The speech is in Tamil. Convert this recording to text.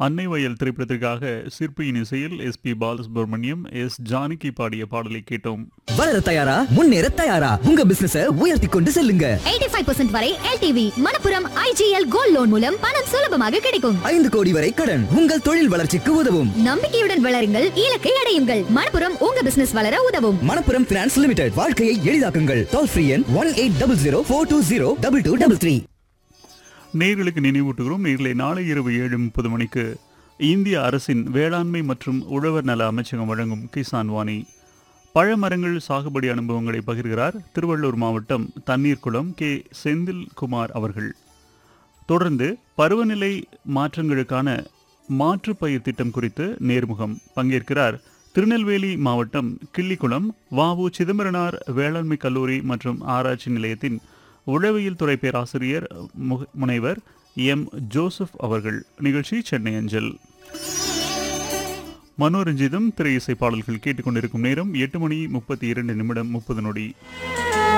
அன்னை வயல் திரைப்படத்திற்காக சிற்பியின் இசையில் S P Balasubramaniam S Janaki பாடிய பாடலை கேட்டோம் வளர தயாரா முன்னேற தயாரா உங்க பிசினஸ உயர்த்தி கொண்டு செல்லுங்க 85% வரை LTV Manappuram IGL gold loan மூலம் பணம் சுலபமாக கிடைக்கும் ஐந்து கோடி வரை கடன் உங்கள் தொழில் வளர்ச்சிக்கு உதவும் நம்பிக்கையுடன் வளருங்கள் இலக்கை அடையுங்கள் மணப்புரம் உங்க பிசினஸ் வளர உதவும் மணப்புரம் பினான்ஸ் லிமிடெட் வாழ்க்கையை எளிதாக்குங்கள் டோல் ஃப்ரீ எண் one eight double zero four two zero double two double three நேர்களுக்கு நினைவூட்டுகிறோம் நேர்களை நாளை இரவு ஏழு முப்பது மணிக்கு இந்திய அரசின் வேளாண்மை மற்றும் உழவர் நல அமைச்சகம் வழங்கும் கிசான் வாணி பழமரங்கள் சாகுபடி அனுபவங்களை பகிர்கிறார் திருவள்ளூர் மாவட்டம் தண்ணீர்குளம் கே செந்தில்குமார் அவர்கள் தொடர்ந்து பருவநிலை மாற்றங்களுக்கான மாற்றுப் பயிர் திட்டம் குறித்து நேர்முகம் பங்கேற்கிறார் திருநெல்வேலி மாவட்டம் கிள்ளிக்குளம் வாவு சிதம்பரனார் வேளாண்மை கல்லூரி மற்றும் ஆராய்ச்சி நிலையத்தின் உளவியல் துறை பேராசிரியர் முக- முனைவர் எம் ஜோசப் அவர்கள் நிகழ்ச்சி சென்னை அஞ்சல் மனோரஞ்சிதம் திரை இசை பாடல்கள் கேட்டுக்கொண்டிருக்கும் நேரம் எட்டு மணி முப்பத்தி இரண்டு நிமிடம் முப்பது நொடி